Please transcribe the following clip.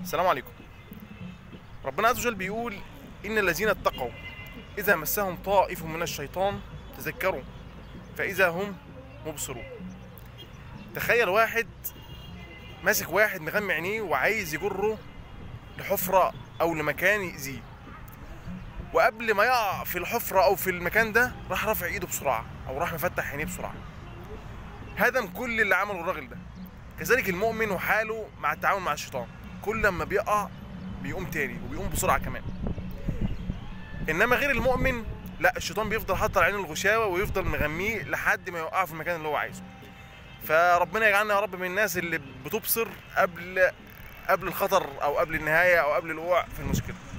السلام عليكم ربنا عز وجل بيقول إن الذين اتقوا إذا مسهم طائف من الشيطان تذكروا فإذا هم مبصرون تخيل واحد ماسك واحد مغمى عينيه وعايز يجره لحفرة أو لمكان يأذيه وقبل ما يقع في الحفرة أو في المكان ده راح رافع إيده بسرعة أو راح مفتح عينيه بسرعة هدم كل اللي عمله الراجل ده كذلك المؤمن وحاله مع التعامل مع الشيطان كل لما بيقع بيقوم تاني وبيقوم بسرعة كمان انما غير المؤمن لا الشيطان بيفضل حاطط على عينه الغشاوه ويفضل مغميه لحد ما يوقعه في المكان اللي هو عايزه فربنا يجعلنا يا رب من الناس اللي بتبصر قبل قبل الخطر او قبل النهايه او قبل الوقوع في المشكله